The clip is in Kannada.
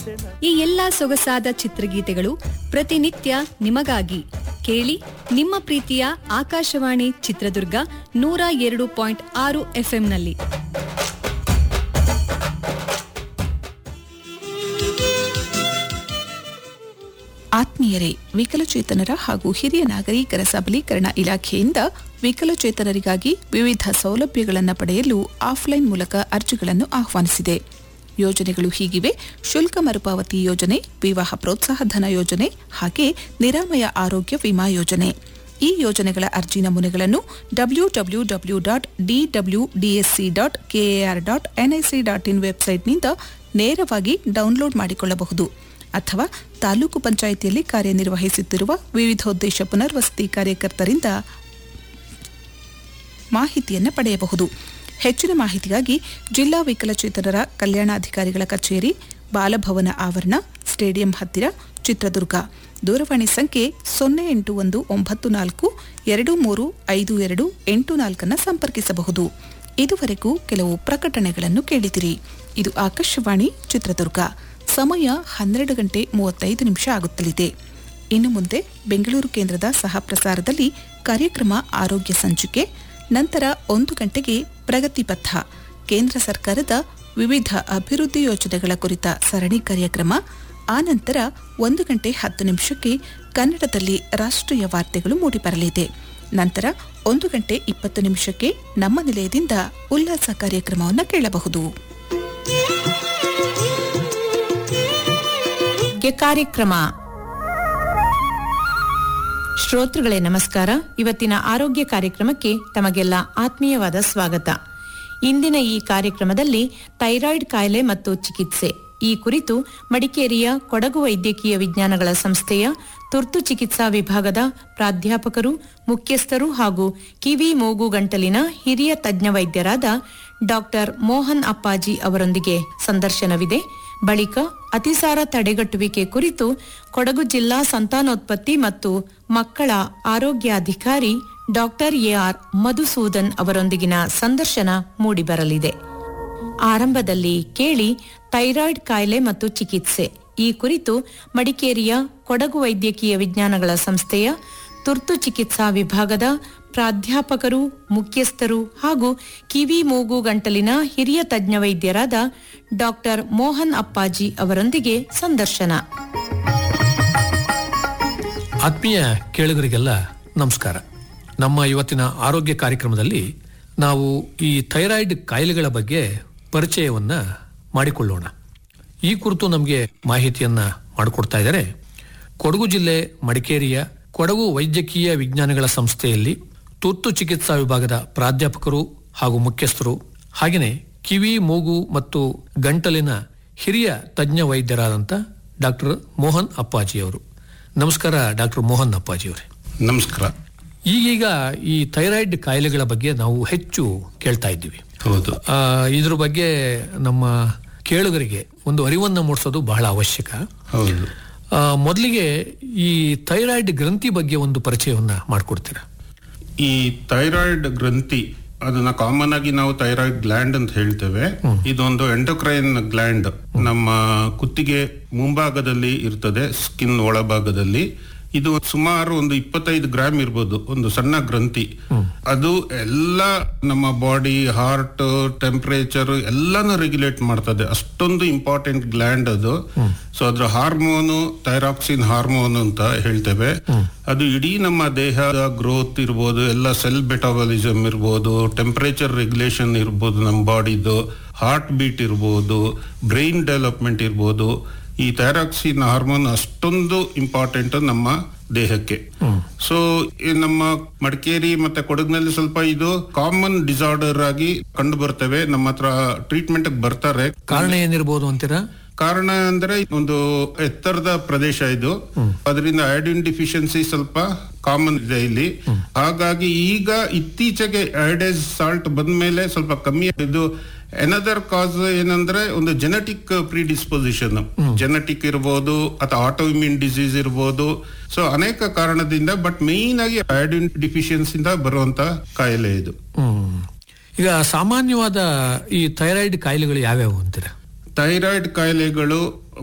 ಈ ಎಲ್ಲಾ ಸೊಗಸಾದ ಚಿತ್ರಗೀತೆಗಳು ಪ್ರತಿನಿತ್ಯ ನಿಮಗಾಗಿ ಕೇಳಿ ನಿಮ್ಮ ಪ್ರೀತಿಯ ಆಕಾಶವಾಣಿ ಚಿತ್ರದುರ್ಗ ನೂರ ಎರಡು ಪಾಯಿಂಟ್ ಆರು ಎಫ್ಎಂನಲ್ಲಿ ಆತ್ಮೀಯರೇ ವಿಕಲಚೇತನರ ಹಾಗೂ ಹಿರಿಯ ನಾಗರಿಕರ ಸಬಲೀಕರಣ ಇಲಾಖೆಯಿಂದ ವಿಕಲಚೇತನರಿಗಾಗಿ ವಿವಿಧ ಸೌಲಭ್ಯಗಳನ್ನು ಪಡೆಯಲು ಆಫ್ಲೈನ್ ಮೂಲಕ ಅರ್ಜಿಗಳನ್ನು ಆಹ್ವಾನಿಸಿದೆ ಯೋಜನೆಗಳು ಹೀಗಿವೆ ಶುಲ್ಕ ಮರುಪಾವತಿ ಯೋಜನೆ ವಿವಾಹ ಪ್ರೋತ್ಸಾಹಧನ ಯೋಜನೆ ಹಾಗೆ ನಿರಾಮಯ ಆರೋಗ್ಯ ವಿಮಾ ಯೋಜನೆ ಈ ಯೋಜನೆಗಳ ಅರ್ಜಿ ನಮೂನೆಗಳನ್ನು W W W dot DW DSC dot KAR dot NIC dot in ವೆಬ್ಸೈಟ್ನಿಂದ ನೇರವಾಗಿ ಡೌನ್ಲೋಡ್ ಮಾಡಿಕೊಳ್ಳಬಹುದು ಅಥವಾ ತಾಲೂಕು ಪಂಚಾಯಿತಿಯಲ್ಲಿ ಕಾರ್ಯನಿರ್ವಹಿಸುತ್ತಿರುವ ವಿವಿಧೋದ್ದೇಶ ಪುನರ್ವಸತಿ ಕಾರ್ಯಕರ್ತರಿಂದ ಮಾಹಿತಿಯನ್ನು ಪಡೆಯಬಹುದು ಹೆಚ್ಚಿನ ಮಾಹಿತಿಗಾಗಿ ಜಿಲ್ಲಾ ವಿಕಲಚೇತನರ ಕಲ್ಯಾಣಾಧಿಕಾರಿಗಳ ಕಚೇರಿ ಬಾಲಭವನ ಆವರಣ ಸ್ಟೇಡಿಯಂ ಹತ್ತಿರ ಚಿತ್ರದುರ್ಗ ದೂರವಾಣಿ ಸಂಖ್ಯೆ ಸೊನ್ನೆ ಎಂಟು ಒಂದು ಒಂಬತ್ತು ನಾಲ್ಕು ಎರಡು ಮೂರು ಐದು ಎರಡು ಎಂಟು ನಾಲ್ಕನ್ನು ಸಂಪರ್ಕಿಸಬಹುದು ಇದುವರೆಗೂ ಕೆಲವು ಪ್ರಕಟಣೆಗಳನ್ನು ಕೇಳಿದಿರಿ ಇದು ಆಕಾಶವಾಣಿ ಚಿತ್ರದುರ್ಗ ಸಮಯ ಹನ್ನೆರಡು ಗಂಟೆ ಮೂವತ್ತೈದು ನಿಮಿಷ ಆಗುತ್ತಲಿದೆ ಇನ್ನು ಮುಂದೆ ಬೆಂಗಳೂರು ಕೇಂದ್ರದ ಸಹ ಪ್ರಸಾರದಲ್ಲಿ ಕಾರ್ಯಕ್ರಮ ಆರೋಗ್ಯ ಸಂಚಿಕೆ ನಂತರ ಒಂದು ಗಂಟೆಗೆ ಪ್ರಗತಿ ಪಥ ಕೇಂದ್ರ ಸರ್ಕಾರದ ವಿವಿಧ ಅಭಿವೃದ್ಧಿ ಯೋಜನೆಗಳ ಕುರಿತ ಸರಣಿ ಕಾರ್ಯಕ್ರಮ ಆನಂತರ ಒಂದು ಗಂಟೆ ಹತ್ತು ನಿಮಿಷಕ್ಕೆ ಕನ್ನಡದಲ್ಲಿ ರಾಷ್ಟ್ರೀಯ ವಾರ್ತೆಗಳು ಮೂಡಿಬರಲಿದೆ ನಂತರ ಒಂದು ಗಂಟೆ ಇಪ್ಪತ್ತು ನಿಮಿಷಕ್ಕೆ ನಮ್ಮ ನಿಲಯದಿಂದ ಉಲ್ಲಾಸ ಕಾರ್ಯಕ್ರಮವನ್ನು ಕೇಳಬಹುದು ಗೆ ಕಾರ್ಯಕ್ರಮ ಶ್ರೋತೃಗಳೇ ನಮಸ್ಕಾರ ಇವತ್ತಿನ ಆರೋಗ್ಯ ಕಾರ್ಯಕ್ರಮಕ್ಕೆ ತಮಗೆಲ್ಲ ಆತ್ಮೀಯವಾದ ಸ್ವಾಗತ ಇಂದಿನ ಈ ಕಾರ್ಯಕ್ರಮದಲ್ಲಿ ಥೈರಾಯ್ಡ್ ಕಾಯಿಲೆ ಮತ್ತು ಚಿಕಿತ್ಸೆ ಈ ಕುರಿತು ಮಡಿಕೇರಿಯ ಕೊಡಗು ವೈದ್ಯಕೀಯ ವಿಜ್ಞಾನಗಳ ಸಂಸ್ಥೆಯ ತುರ್ತು ಚಿಕಿತ್ಸಾ ವಿಭಾಗದ ಪ್ರಾಧ್ಯಾಪಕರು ಮುಖ್ಯಸ್ಥರು ಹಾಗೂ ಕಿವಿ ಮೂಗು ಗಂಟಲಿನ ಹಿರಿಯ ತಜ್ಞ ವೈದ್ಯರಾದ ಡಾಕ್ಟರ್ ಮೋಹನ್ ಅಪ್ಪಾಜಿ ಅವರೊಂದಿಗೆ ಸಂದರ್ಶನವಿದೆ ಬಳಿಕ ಅತಿಸಾರ ತಡೆಗಟ್ಟುವಿಕೆ ಕುರಿತು ಕೊಡಗು ಜಿಲ್ಲಾ ಸಂತಾನೋತ್ಪತ್ತಿ ಮತ್ತು ಮಕ್ಕಳ ಆರೋಗ್ಯಾಧಿಕಾರಿ ಡಾಕ್ಟರ್ ಎಆರ್ ಮಧುಸೂದನ್ ಅವರೊಂದಿಗಿನ ಸಂದರ್ಶನ ಮೂಡಿಬರಲಿದೆ ಆರಂಭದಲ್ಲಿ ಕೇಳಿ ಥೈರಾಯ್ಡ್ ಕಾಯಿಲೆ ಮತ್ತು ಚಿಕಿತ್ಸೆ ಈ ಕುರಿತು ಮಡಿಕೇರಿಯ ಕೊಡಗು ವೈದ್ಯಕೀಯ ವಿಜ್ಞಾನಗಳ ಸಂಸ್ಥೆಯ ತುರ್ತು ಚಿಕಿತ್ಸಾ ವಿಭಾಗದ ಪ್ರಾಧ್ಯಾಪಕರು ಮುಖ್ಯಸ್ಥರು ಹಾಗೂ ಕಿವಿ ಮೂಗು ಗಂಟಲಿನ ಹಿರಿಯ ತಜ್ಞ ವೈದ್ಯರಾದ ಡಾಕ್ಟರ್ ಮೋಹನ್ ಅಪ್ಪಾಜಿ ಅವರೊಂದಿಗೆ ಸಂದರ್ಶನ ಆತ್ಮೀಯ ಕೇಳುಗರಿಗೆಲ್ಲ ನಮಸ್ಕಾರ ನಮ್ಮ ಇವತ್ತಿನ ಆರೋಗ್ಯ ಕಾರ್ಯಕ್ರಮದಲ್ಲಿ ನಾವು ಈ ಥೈರಾಯ್ಡ್ ಕಾಯಿಲೆಗಳ ಬಗ್ಗೆ ಪರಿಚಯವನ್ನ ಮಾಡಿಕೊಳ್ಳೋಣ ಈ ಕುರಿತು ನಮಗೆ ಮಾಹಿತಿಯನ್ನ ಮಾಡಿಕೊಡ್ತಾ ಇದ್ದಾರೆ ಕೊಡಗು ಜಿಲ್ಲೆ ಮಡಿಕೇರಿಯ ಕೊಡಗು ವೈದ್ಯಕೀಯ ವಿಜ್ಞಾನಗಳ ಸಂಸ್ಥೆಯಲ್ಲಿ ತುರ್ತು ಚಿಕಿತ್ಸಾ ವಿಭಾಗದ ಪ್ರಾಧ್ಯಾಪಕರು ಹಾಗೂ ಮುಖ್ಯಸ್ಥರು ಹಾಗೆಯೇ ಕಿವಿ ಮೂಗು ಮತ್ತು ಗಂಟಲಿನ ಹಿರಿಯ ತಜ್ಞ ವೈದ್ಯರಾದಂಥ ಡಾಕ್ಟರ್ ಮೋಹನ್ ಅಪ್ಪಾಜಿ ಅವರು ನಮಸ್ಕಾರ ಡಾಕ್ಟರ್ ಮೋಹನ್ ಅಪ್ಪಾಜಿ ಅವರೇ ನಮಸ್ಕಾರ ಈಗೀಗ ಈ ಥೈರಾಯ್ಡ್ ಕಾಯಿಲೆಗಳ ಬಗ್ಗೆ ನಾವು ಹೆಚ್ಚು ಕೇಳ್ತಾ ಇದ್ದೀವಿ ಹೌದು ಆ, ಇದ್ರ ಬಗ್ಗೆ ನಮ್ಮ ಕೇಳುಗರಿಗೆ ಒಂದು ಅರಿವನ್ನು ಮೂಡಿಸೋದು ಬಹಳ ಅವಶ್ಯಕ ಹೌದು ಆ, ಮೊದಲಿಗೆ ಈ ಥೈರಾಯ್ಡ್ ಗ್ರಂಥಿ ಬಗ್ಗೆ ಒಂದು ಪರಿಚಯವನ್ನ ಮಾಡಿಕೊಡ್ತೀರಾ ಈ ಥೈರಾಯ್ಡ್ ಗ್ರಂಥಿ ಅದನ್ನ ಕಾಮನ್ ಆಗಿ ನಾವು ಥೈರಾಯ್ಡ್ ಗ್ಲ್ಯಾಂಡ್ ಅಂತ ಹೇಳ್ತೇವೆ ಇದೊಂದು ಎಂಡೋಕ್ರೈನ್ ಗ್ಲ್ಯಾಂಡ್ ನಮ್ಮ ಕುತ್ತಿಗೆ ಮುಂಭಾಗದಲ್ಲಿ ಇರ್ತದೆ ಸ್ಕಿನ್ ಒಳಭಾಗದಲ್ಲಿ ಇದು ಸುಮಾರು ಒಂದು ಇಪ್ಪತ್ತೈದು ಗ್ರಾಮ್ ಇರ್ಬೋದು ಒಂದು ಸಣ್ಣ ಗ್ರಂಥಿ ಅದು ಎಲ್ಲ ನಮ್ಮ ಬಾಡಿ ಹಾರ್ಟ್ ಟೆಂಪರೇಚರ್ ಎಲ್ಲಾನು ರೆಗ್ಯುಲೇಟ್ ಮಾಡ್ತದೆ ಅಷ್ಟೊಂದು ಇಂಪಾರ್ಟೆಂಟ್ ಗ್ಲ್ಯಾಂಡ್ ಅದು ಸೊ ಅದ್ರ ಹಾರ್ಮೋನು ಥೈರಾಕ್ಸಿನ್ ಹಾರ್ಮೋನ್ ಅಂತ ಹೇಳ್ತೇವೆ ಅದು ಇಡೀ ನಮ್ಮ ದೇಹದ ಗ್ರೋತ್ ಇರ್ಬೋದು ಎಲ್ಲ ಸೆಲ್ ಬೆಟಾಬಲಿಸಮ್ ಇರ್ಬೋದು ಟೆಂಪರೇಚರ್ ರೆಗ್ಯುಲೇಷನ್ ಇರ್ಬೋದು ನಮ್ಮ ಬಾಡಿದು ಹಾರ್ಟ್ ಬೀಟ್ ಇರ್ಬೋದು ಬ್ರೈನ್ ಡೆವಲಪ್ಮೆಂಟ್ ಇರ್ಬೋದು ಈ ಥೈರಾಕ್ಸಿನ್ ಹಾರ್ಮೋನ್ ಅಷ್ಟೊಂದು ಇಂಪಾರ್ಟೆಂಟ್ ನಮ್ಮ ದೇಹಕ್ಕೆ ಸೊ ನಮ್ಮ ಮಡಿಕೇರಿ ಮತ್ತೆ ಕೊಡಗಿನಲ್ಲಿ ಸ್ವಲ್ಪ ಇದು ಕಾಮನ್ ಡಿಸಾರ್ಡರ್ ಆಗಿ ಕಂಡು ಬರ್ತವೆ ನಮ್ಮ ಹತ್ರ ಟ್ರೀಟ್ಮೆಂಟ್ ಬರ್ತಾರೆ ಕಾರಣ ಏನಿರ್ಬೋದು ಅಂತೀರಾ ಕಾರಣ ಅಂದ್ರೆ ಒಂದು ಎತ್ತರದ ಪ್ರದೇಶ ಇದು ಅದರಿಂದ ಐಡಿನ್ ಡಿಫಿಷಿಯನ್ಸಿ ಸ್ವಲ್ಪ ಕಾಮನ್ ಇದೆ ಇಲ್ಲಿ ಹಾಗಾಗಿ ಈಗ ಇತ್ತೀಚೆಗೆ ಐಡೈಸ್ ಸಾಲ್ಟ್ ಬಂದ್ಮೇಲೆ ಸ್ವಲ್ಪ ಕಮ್ಮಿ ಇದು ಎನದರ್ ಕಾಸ್ ಏನಂದ್ರೆ ಒಂದು ಜೆನೆಟಿಕ್ ಪ್ರಿಡಿಸ್ಪೊಸಿಷನ್ ಜೆನೆಟಿಕ್ ಇರ್ಬೋದು ಅಥವಾ ಆಟೋ ಇಮ್ಯೂನ್ ಡಿಸೀಸ್ ಇರ್ಬೋದು ಸೊ ಅನೇಕ ಕಾರಣದಿಂದ ಬಟ್ ಮೇನ್ ಆಗಿ ಐಡಿನ್ ಡಿಫಿಷಿಯನ್ಸಿಂದ ಬರುವಂತ ಕಾಯಿಲೆ ಇದು ಹ್ಮ್ ಈಗ ಸಾಮಾನ್ಯವಾದ ಈ ಥೈರಾಯ್ಡ್ ಕಾಯಿಲೆಗಳು ಯಾವ್ಯಾವು ಅಂತೀರಾ ಥೈರಾಯ್ಡ್ ಕಾಯಿಲೆಗಳು